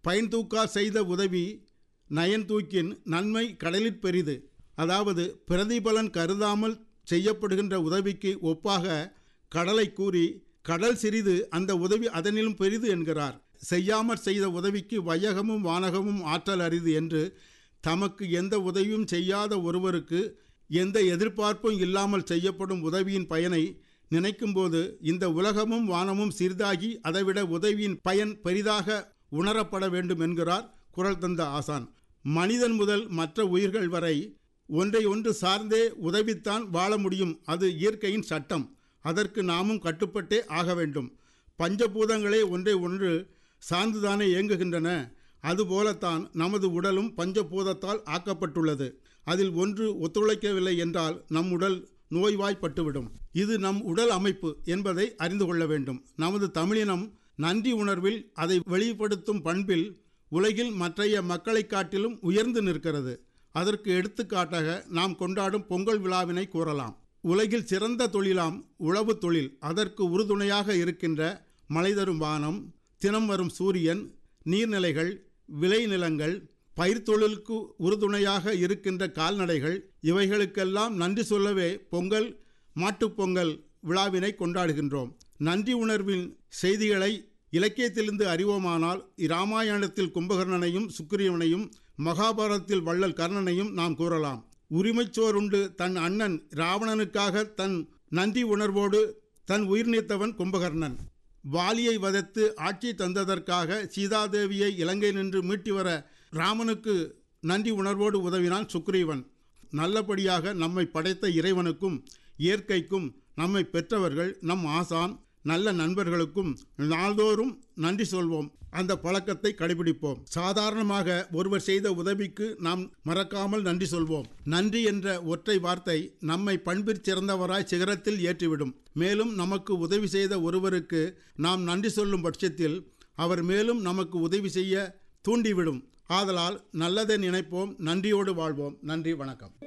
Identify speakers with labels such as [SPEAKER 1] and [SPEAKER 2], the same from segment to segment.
[SPEAKER 1] பயன் தூக்கா செய்த உதவி நயன் தூக்கின் நன்மை கடலிற் பெரிது அதாவது பிரதிபலன் கருதாமல் செய்யப்படுகின்ற உதவிக்கு ஒப்பாக கடலை கூறி கடல் சிறிது அந்த உதவி அதனிலும் பெரிது என்கிறார் செய்யாமற் செய்த உதவிக்கு வையகமும் வானகமும் ஆற்றல் அரிது என்று தமக்கு எந்த உதவியும் செய்யாத ஒருவருக்கு எந்த எதிர்பார்ப்பும் இல்லாமல் செய்யப்படும் உதவியின் பயனை நினைக்கும்போது இந்த உலகமும் வானமும் சிறிதாகி அதைவிட உதவியின் பயன் பெரிதாக உணரப்பட வேண்டும் என்கிறார் குரல் தந்த ஆசான் மனிதன் முதல் மற்ற உயிர்கள் வரை ஒன்றை ஒன்று சார்ந்தே உதவித்தான் வாழ முடியும் அது இயற்கையின் சட்டம் அதற்கு நாமும் கட்டுப்பட்டே ஆக வேண்டும் பஞ்சபூதங்களே ஒன்றை ஒன்று சார்ந்துதானே இயங்குகின்றன அதுபோலத்தான் நமது உடலும் பஞ்சபூதத்தால் ஆக்கப்பட்டுள்ளது அதில் ஒன்று ஒத்துழைக்கவில்லை என்றால் நம் உடல் நோய்வாய்ப்பட்டுவிடும் இது நம் உடல் அமைப்பு என்பதை அறிந்து கொள்ள வேண்டும் நமது தமிழினம் நன்றி உணர்வில் அதை வெளிப்படுத்தும் பண்பில் உலகில் மற்றைய மக்களைக் காட்டிலும் உயர்ந்து நிற்கிறது அதற்கு எடுத்துக்காட்டாக நாம் கொண்டாடும் பொங்கல் விழாவினை கூறலாம் உலகில் சிறந்த தொழிலாம் உழவு தொழில் அதற்கு உறுதுணையாக இருக்கின்ற மழை தரும் வானம் தினம் வரும் சூரியன் நீர்நிலைகள் விளைநிலங்கள் பயிர் தொழிலுக்கு உறுதுணையாக இருக்கின்ற கால்நடைகள் இவைகளுக்கெல்லாம் நன்றி சொல்லவே பொங்கல் மாட்டுப்பொங்கல் விழாவினை கொண்டாடுகின்றோம் நன்றி உணர்வின் செய்திகளை இலக்கியத்திலிருந்து அறிவோமானால் இராமாயணத்தில் கும்பகர்ணனையும் சுக்கிரியவனையும் மகாபாரதத்தில் வள்ளல் கர்ணனையும் நாம் கூறலாம் உரிமைச்சோருண்டு தன் அண்ணன் ராவணனுக்காக தன் நன்றி உணர்வோடு தன் உயிர் நீத்தவன் கும்பகர்ணன் வாலியை வதைத்து ஆட்சி தந்ததற்காக சீதாதேவியை இலங்கை நின்று மீட்டி வர ராமனுக்கு நன்றி உணர்வோடு உதவினான் சுக்ரீவன் நல்லபடியாக நம்மை படைத்த இறைவனுக்கும் இயற்கைக்கும் நம்மை பெற்றவர்கள் நம் ஆசான் நல்ல நண்பர்களுக்கும் நாள்தோறும் நன்றி சொல்வோம் அந்த பழக்கத்தை கடைபிடிப்போம் சாதாரணமாக ஒருவர் செய்த உதவிக்கு நாம் மறக்காமல் நன்றி சொல்வோம் நன்றி என்ற ஒற்றை வார்த்தை நம்மை பண்பிற் சிறந்தவராய் சிகரத்தில் ஏற்றிவிடும் மேலும் நமக்கு உதவி செய்த ஒருவருக்கு நாம் நன்றி சொல்லும் பட்சத்தில் அவர் மேலும் நமக்கு உதவி செய்ய தூண்டிவிடும் ஆதலால் நல்லதை நினைப்போம் நன்றியோடு வாழ்வோம் நன்றி வணக்கம்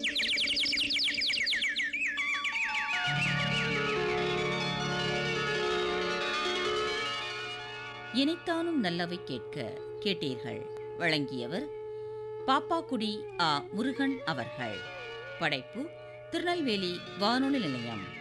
[SPEAKER 2] இனித்தானும் நல்லவை கேட்க கேட்டீர்கள் வழங்கியவர் பாப்பாக்குடி ஆ முருகன் அவர்கள் படைப்பு திருநெல்வேலி வானொலி நிலையம்